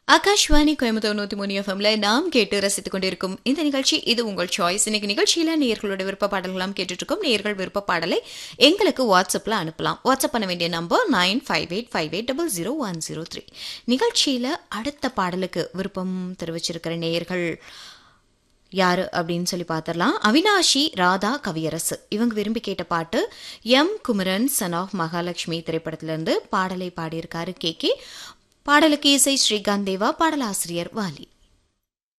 ஆகாஷ்வாணி கோயம்புத்தூர் நூத்தி மூணு எஃப்எம்ல நாம் கேட்டு ரசித்துக் கொண்டிருக்கும் இந்த நிகழ்ச்சி இது உங்கள் சாய்ஸ் இன்னைக்கு நிகழ்ச்சியில நேயர்களோட விருப்ப பாடல்களாம் கேட்டுட்டு இருக்கோம் நேயர்கள் விருப்ப பாடலை எங்களுக்கு வாட்ஸ்அப்ல அனுப்பலாம் வாட்ஸ்அப் பண்ண வேண்டிய number nine five eight five eight double zero one zero three நிகழ்ச்சியில அடுத்த பாடலுக்கு விருப்பம் தெரிவிச்சிருக்கிற நேயர்கள் யாரு அப்படின்னு சொல்லி பார்த்துடலாம் அவினாஷி ராதா கவியரசு இவங்க விரும்பி கேட்ட பாட்டு M Kumaran son of Mahalakshmi திரைப்படத்திலிருந்து பாடலை பாடியிருக்காரு கே கே பாடலுக்கு இசை ஸ்ரீகாந்த் தேவா பாடலாசிரியர் வாலி